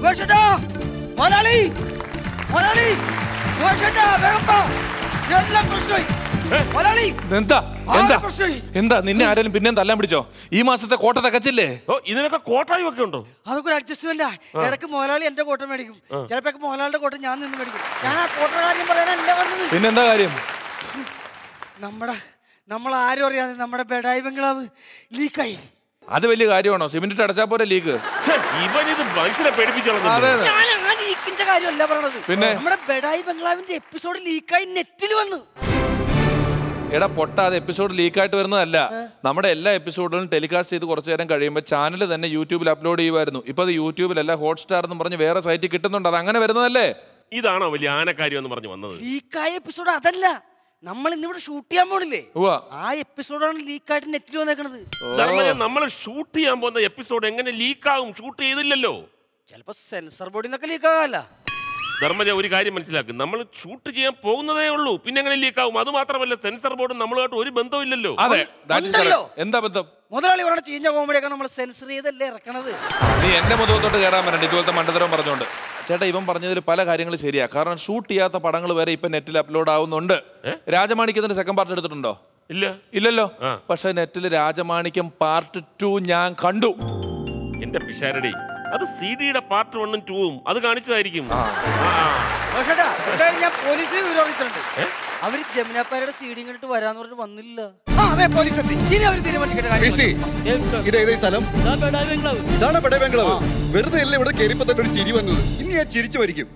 സുഭാഷേട്ടാ മലയാളി മലയാളി സുഭാഷേട്ടാ വേഗം വാ. എല്ലാം പ്രശ്നമായി മലയാളി എന്താ ആകെ എന്താ പ്രശ്നമായി എന്താ നിന്നെ ആരെങ്കിലും പിന്നെയും തല്ലാൻ പിടിച്ചോ ഈ മാസത്തെ കോട്ട തകച്ചില്ലേ ഓ ഇതിനൊക്കെ കോട്ടായും ഒക്കെ ഉണ്ടോ അതൊക്കെ ഒരു അഡ്ജസ്റ്റ്മെന്റ് ഇടയ്ക്ക് മുതലാളി എന്റെ കോട്ട മേടിക്കും ചിലപ്പോ മുതലാളിയുടെ കോട്ട ഞാൻ നിന്ന് മേടിക്കും ഞാൻ ആ കോട്ട കാര്യം പറയാനല്ല പറഞ്ഞത് പിന്നെന്താ കാര്യം നമ്മുടെ നമ്മൾ ആരും അറിയാതെ നമ്മുടെ ബെഡായി ബംഗ്ലാവ് ലീക്കായി അത് വലിയ കാര്യമാണോ സിമെന്റ് അടച്ചാ പോരെ ലീക്ക് ഛെ, ഇവൻ ഇത് മനുഷ്യനെ പേടിപ്പിച്ചു അതെ അതെ ഞാൻ ആ ലീക്കിന്റെ കാര്യമല്ല പറഞ്ഞത് പിന്നെ? നമ്മുടെ ബെഡായി ബംഗ്ലാവിന്റെ എപ്പിസോഡ് ലീക്കായി നെറ്റിൽ വന്നു എടാ പൊട്ട അത് എപ്പിസോഡ് ലീക്കായിട്ട് വരുന്നതല്ല നമ്മുടെ എല്ലാ എപ്പിസോഡുകളും ടെലികാസ്റ്റ് ചെയ്ത് കുറച്ചു നേരം കഴിയുമ്പോൾ ചാനൽ തന്നെ യൂട്യൂബിൽ അപ്ലോഡ് ചെയ്യുമായിരുന്നു ഇപ്പൊ അത് യൂട്യൂബിലല്ല ഹോട്ട്സ്റ്റാർ എന്ന് പറഞ്ഞ് വേറെ സൈറ്റിൽ കിട്ടുന്നുണ്ട് അത് അങ്ങനെ വരുന്നതല്ലേ ഇതാണോ വലിയ ആനക്കാര്യം എന്ന് പറഞ്ഞു വന്നത് ലീക്കായ എപ്പിസോഡ് അതല്ല നമ്മൾ ഇന്നിവിടെ ഷൂട്ട് ചെയ്യാൻ പോണില്ലേ ഉവ്വ ആ എപ്പിസോഡാണ് ലീക്കായിട്ട് നെറ്റിൽ വന്നേക്കണത് ധർമ്മജൻ നമ്മൾ ഷൂട്ട് ചെയ്യാൻ പോകുന്ന എപ്പിസോഡ് എങ്ങനെ ലീക്കാകും ഷൂട്ട് ചെയ്തില്ലല്ലോ ചിലപ്പോ സെൻസർ ബോർഡിൽ നിന്നൊക്കെ ലീക്കാകല്ല ധർമ്മജ ഒരു കാര്യം മനസ്സിലാക്കും നമ്മൾ ഷൂട്ട് ചെയ്യാൻ പോകുന്നതേ ഉള്ളൂ പിന്നെ എങ്ങനെ ലീക്കാവും അത് മാത്രമല്ല സെൻസർ ബോർഡും നമ്മളുമായിട്ട് ഒരു ബന്ധമില്ലല്ലോ അതെ that is ഉണ്ടല്ലോ. correct. എന്താ ബന്ധം മുതലാളി പറഞ്ഞ ചീഞ്ഞ കോമഡിയൊക്കെ നമ്മൾ സെൻസർ ചെയ്തല്ലേ ഇറക്കണത് നീ എന്റെ മുതുകത്തോട്ട് കയറാൻ വരണ്ട ഇതുപോലത്തെ മണ്ടത്തരം പറഞ്ഞുകൊണ്ട് ചേട്ടാ ഇവൻ പറഞ്ഞതിൽ പല കാര്യങ്ങളും ശരിയാ കാരണം ഷൂട്ട് ചെയ്യാത്ത പടങ്ങൾ വരെ ഇപ്പൊ നെറ്റിൽ അപ്ലോഡ് ആവുന്നുണ്ട് രാജമാണിക്യത്തിന്റെ സെക്കൻഡ് പാർട്ട് എടുത്തിട്ടുണ്ടോ ഇല്ല ഇല്ലല്ലോ ആ. പക്ഷെ നെറ്റിൽ രാജമാണിക്യം പാർട്ട് ടു ഞാൻ കണ്ടു എന്റെ പിഷാരടി അത് സി ഡിയുടെ പാർട്ട് വണ്ണും ടൂവും അത് കാണിച്ചതായിരിക്കും ആ. പക്ഷേട്ടാ എന്തായാലും ഞാൻ പോലീസിനെ വിവരം അറിയിച്ചിട്ടുണ്ട് അവര് ജമുനാപ്പാരയുടെ സീഡിങ് കണ്ടിട്ട് വരാന്ന് പറഞ്ഞിട്ട് വന്നില്ല ആ അതെ പോലീസ് എത്തി ഇനി അവർ തീരുമാനിക്കേണ്ട കാര്യം ബിസി, ഇത് ഏത് സ്ഥലം ഇതാണ് പെടേ ബംഗ്ലാവ് വെറുതെ അല്ലേ ഇവിടെ കയറിയപ്പോ തന്നെ ഒരു ചിരി വന്നത് ഇനി ഞാൻ ചിരിച്ചു വരിക്കും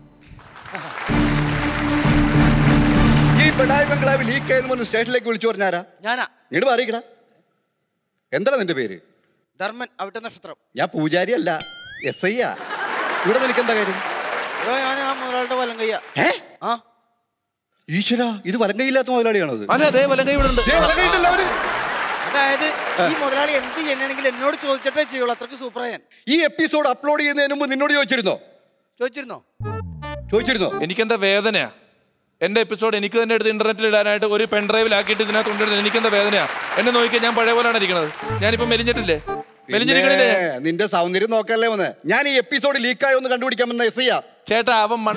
ഈ പെടായി ബംഗ്ലാവ് ലീക്ക് ആയെന്ന് പറഞ്ഞ് സ്റ്റേഷനിലേക്ക് വിളിച്ചു പറഞ്ഞാരാ ഞാനാ ഇങ്ങോട്ട് പറയിക്കടാ എന്താണ് നിന്റെ പേര് ധർമ്മൻ അവിട്ട നക്ഷത്രം ഞാൻ പൂജാരി അല്ല എസ് ഐ ആ ഇവിടെ നിനക്ക് എന്താ കാര്യം അതോ ഞാൻ ആ മുതലാളിയുടെ വലം കയ്യാ ഏ ആ ഈശ്വര ഇത് വലങ്കയില്ലാത്ത മുതലാളിയാണത് അല്ല അതേ വലങ്കൈ ഇവിടെ ഉണ്ട് ദേ, വലങ്കയിട്ടല്ലോ അവര്. അതായത് ഈ മുതലാളി എന്ത് ചെയ്യണമെങ്കിൽ എന്നോട് ചോദിച്ചിട്ടേ ചെയ്യുള്ളൂ അത്രക്ക് സൂപ്പറാ ഞാൻ ഈ എപ്പിസോഡ് അപ്ലോഡ് ചെയ്യുന്നതിന് മുമ്പ് നിന്നോട് ചോദിച്ചിരുന്നോ ചോദിച്ചിരുന്നോ ചോദിച്ചിരുന്നോ എനിക്കെന്താ വേദനയാ എന്റെ എപ്പിസോഡ് എനിക്ക് തന്നെ എടുത്ത് ഇന്റർനെറ്റിൽ ഇടാനായിട്ട് ഒരു പെൺഡ്രൈവിലാക്കിയിട്ട് ഇതിനകത്ത് കൊണ്ടിരുന്നത് എനിക്കെന്താ വേദനയാ എന്നെ നോക്കിയാൽ ഞാൻ പഴയ പോലെയാണ് ഇരിക്കുന്നത് ഞാനിപ്പോ മെലിഞ്ഞിട്ടില്ലേ മെലിഞ്ഞിരിക്കണില്ലേ പിന്നെ, നിന്റെ സൗന്ദര്യം നോക്കല്ലേ വന്ന് ഞാൻ ഈ എപ്പിസോഡ് ലീക്കായി ഒന്ന് കണ്ടുപിടിക്കാമെന്ന എസ് ഐ ചേട്ടാ അവൻ മൺ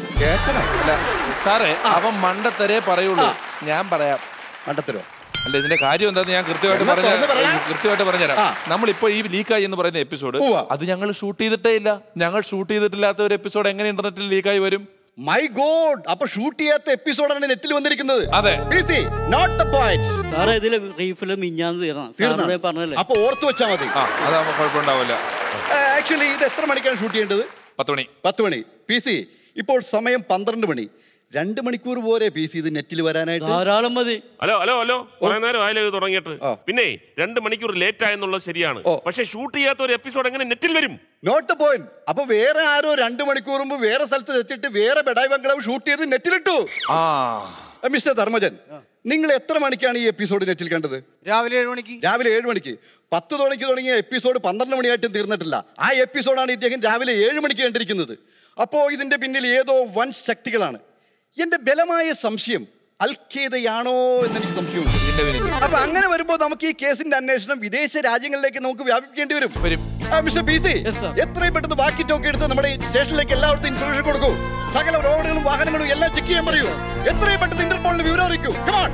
അല്ല സാറേ അവൻ മണ്ടത്തരേ പറയുള്ളൂ ഞാൻ പറയാം കണ്ടെത്തരോ അല്ല ഇതിന്റെ കാര്യം എന്താന്ന് ഞാൻ കൃത്യമായിട്ട് എന്നാ പറഞ്ഞ തുറന്ന് പറയാ. കൃത്യമായിട്ട് പറഞ്ഞുതരാം ആ. നമ്മളിപ്പോ ഈ ലീക്കായി എന്ന് പറയുന്ന എപ്പിസോഡ് ഉവ്വ. അത് ഞങ്ങൾ ഷൂട്ട് ചെയ്തിട്ടേ ഇല്ല ഞങ്ങൾ ഷൂട്ട് ചെയ്തിട്ടില്ലാത്ത ഒരു എപ്പിസോഡ് എങ്ങനെ ഇന്റർനെറ്റിൽ ലീക്കായി വരും മൈ ഗോഡ് അപ്പൊ ഷൂട്ട് ചെയ്യാത്ത എപ്പിസോഡാണ് നെറ്റിൽ വന്നിരിക്കുന്നത് അതെ. നോട്ട് ദ പോയിന്റ് സാറേ ഇതില് റീഫില് മിഞ്ഞാന്ന് തീർന്നു സാറിനോട് ഞാൻ പറഞ്ഞല്ലേ അപ്പൊ ഓർത്ത് വെച്ചാ മതി ആ അതാവുമ്പോ കുഴപ്പമുണ്ടാവില്ല ആക്ച്വലി ഇത് എത്ര മണിക്കാണ് ഷൂട്ട് ചെയ്യേണ്ടത് പത്ത് മണി പത്ത് മണി പി സി ഇപ്പോൾ സമയം പന്ത്രണ്ട് മണി രണ്ട് മണിക്കൂർ പോരെ പി സി ഇത് നെറ്റിൽ വരാനായിട്ട് ധാരാളം മതി ഹലോ ഹലോ ഹലോ കുറെ നേരം ആയാലും ഇത് തുടങ്ങിയിട്ട് ആ. പിന്നെ രണ്ട് മണിക്കൂർ ലേറ്റ് ആയെന്നുള്ളത് ശരിയാണ് ഓ. പക്ഷെ ഷൂട്ട് ചെയ്യാത്ത ഒരു എപ്പിസോഡ് എങ്ങനെ നെറ്റിൽ വരും നോട്ട് ദ പോയിന്റ് അപ്പൊ വേറെ ആരോ രണ്ട് മണിക്കൂർ മുമ്പ് വേറെ സ്ഥലത്ത് എത്തിയിട്ട് വേറെ ബെഡായി ബംഗ്ലാവ് ഷൂട്ട് ചെയ്ത് നെറ്റിലിട്ടു ആ ആ, മിസ്റ്റർ ധർമ്മജൻ നിങ്ങൾ എത്ര മണിക്കാണ് ഈ എപ്പിസോഡ് നെറ്റിൽ കണ്ടത് രാവിലെ ഏഴ് മണിക്ക് രാവിലെ ഏഴ് മണിക്ക് പത്ത് മണിക്ക് തുടങ്ങിയ എപ്പിസോഡ് പന്ത്രണ്ട് മണിയായിട്ടും തീർന്നിട്ടില്ല ആ എപ്പിസോഡാണ് ഇദ്ദേഹം രാവിലെ ഏഴ് മണിക്ക് കണ്ടിരിക്കുന്നത് അപ്പോൾ ഇതിന്റെ പിന്നിൽ ഏതോ വൻ ശക്തികളാണ് എന്റെ ബലമായ സംശയം അൽഖേദയാണോ എന്നെനിക്ക് സംശയമുണ്ട് ഇതിന്റെ പിന്നിൽ അപ്പൊ അങ്ങനെ വരുമ്പോൾ നമുക്ക് ഈ കേസിന്റെ അന്വേഷണം വിദേശ രാജ്യങ്ങളിലേക്ക് നമുക്ക് വ്യാപിപ്പിക്കേണ്ടി വരും വരും ആ, mister B C Yes, sir. എത്രയും പെട്ടെന്ന് ബാക്കി ടോക്ക് എടുത്ത് നമ്മുടെ ഈ സ്റ്റേഷനിലേക്ക് എല്ലാവർക്കും ഇൻഫർമേഷൻ കൊടുക്കൂ സകല റോഡുകളും വാഹനങ്ങളും എല്ലാം ചെക്ക് ചെയ്യാൻ പറയൂ എത്രയും പെട്ടെന്ന് ഇന്റർപോളിന് വിവരം അറിയിക്കൂ കമാൺ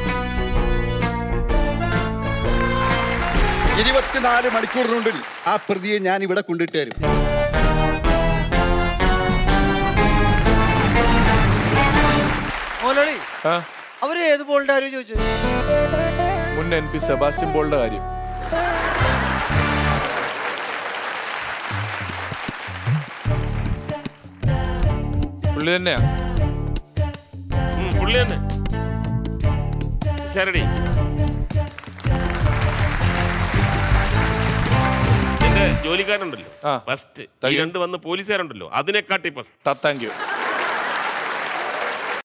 ഇരുപത്തിനാല് മണിക്കൂറിനുള്ളിൽ ആ പ്രതിയെ ഞാൻ ഇവിടെ കൊണ്ടിട്ട് തരും മുതലാളി ആ അവര് ഏത് ബോളിന്റെ ആരോ ചോദിച്ചു മുൻ എൻ പി സെബാസ്റ്റ്യൻ പോളിന്റെ കാര്യം പുള്ളി തന്നെയാ ഉം, പുള്ളി തന്നെ ശരടി എന്റെ ജോലിക്കാരുണ്ടല്ലോ ആ. ഫസ്റ്റ് ഈ തയ്യോ. രണ്ട് വന്ന് പോലീസുകാരുണ്ടല്ലോ അതിനെക്കാട്ടി ഫസ്റ്റ് താങ്ക് യു